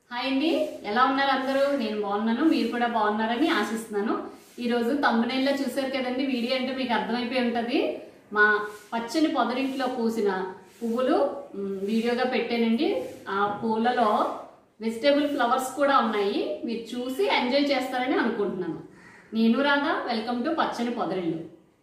hi అండి ఎలా ఉన్నారు అందరూ నేను బాగున్నాను మీరు కూడా బాగున్నారని ఆశిస్తున్నాను ఈరోజు తమ్మునేళ్ళలో చూసారు కదండి వీడియో అంటే మీకు అర్థమైపోయి ఉంటుంది మా పచ్చని పొదరింట్లో పూసిన పువ్వులు మ్, వీడియోగా పెట్టానండి ఆ పూలలో వెజిటేబుల్ ఫ్లవర్స్ కూడా ఉన్నాయి మీరు చూసి ఎంజాయ్ చేస్తారని అనుకుంటున్నాను నేను రాగా వెల్కమ్ టు పచ్చని పొదరిల్లు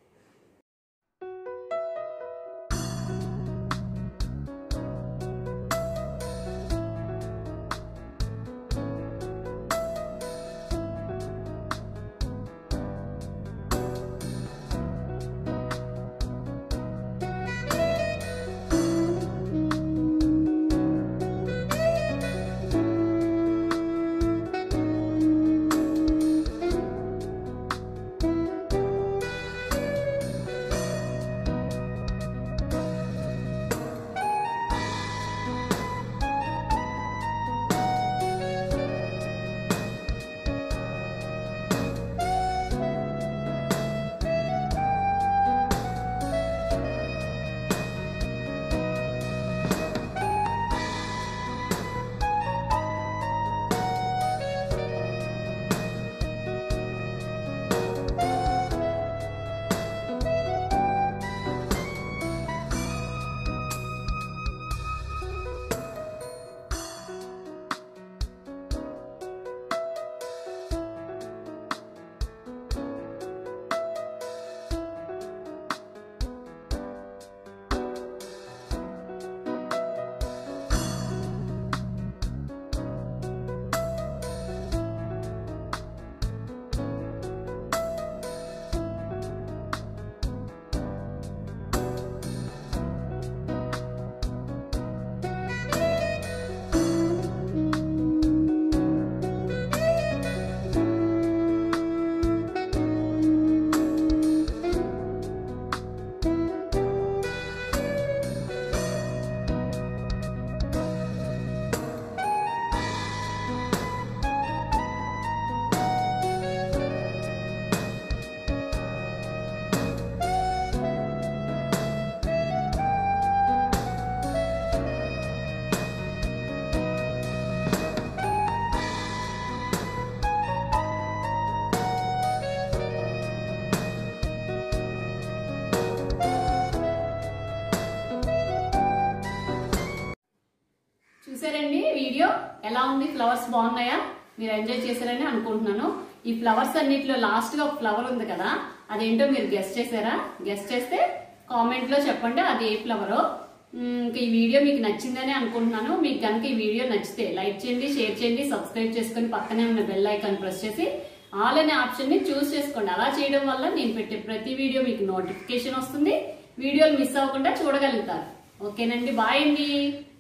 చూసారండి వీడియో ఎలా ఉంది ఫ్లవర్స్ బాగున్నాయా మీరు ఎంజాయ్ చేశారని అనుకుంటున్నాను ఈ ఫ్లవర్స్ అన్నిటిలో లాస్ట్ గా ఒక ఫ్లవర్ ఉంది కదా అదేంటో మీరు గెస్ట్ చేశారా గెస్ట్ చేస్తే కామెంట్ లో చెప్పండి అది ఏ ఫ్లవరో ఇంకా ఈ వీడియో మీకు నచ్చిందని అనుకుంటున్నాను మీకు కనుక ఈ వీడియో నచ్చితే లైక్ చేయండి షేర్ చేయండి సబ్స్క్రైబ్ చేసుకొని పక్కనే ఉన్న బెల్ ఐకాన్ ప్రెస్ చేసి ఆల్ అనే ఆప్షన్ ని చూస్ చేసుకోండి అలా చేయడం వల్ల నేను పెట్టే ప్రతి వీడియో మీకు నోటిఫికేషన్ వస్తుంది వీడియోలు మిస్ అవ్వకుండా చూడగలుగుతారు ఓకేనండి బాయ్ అండి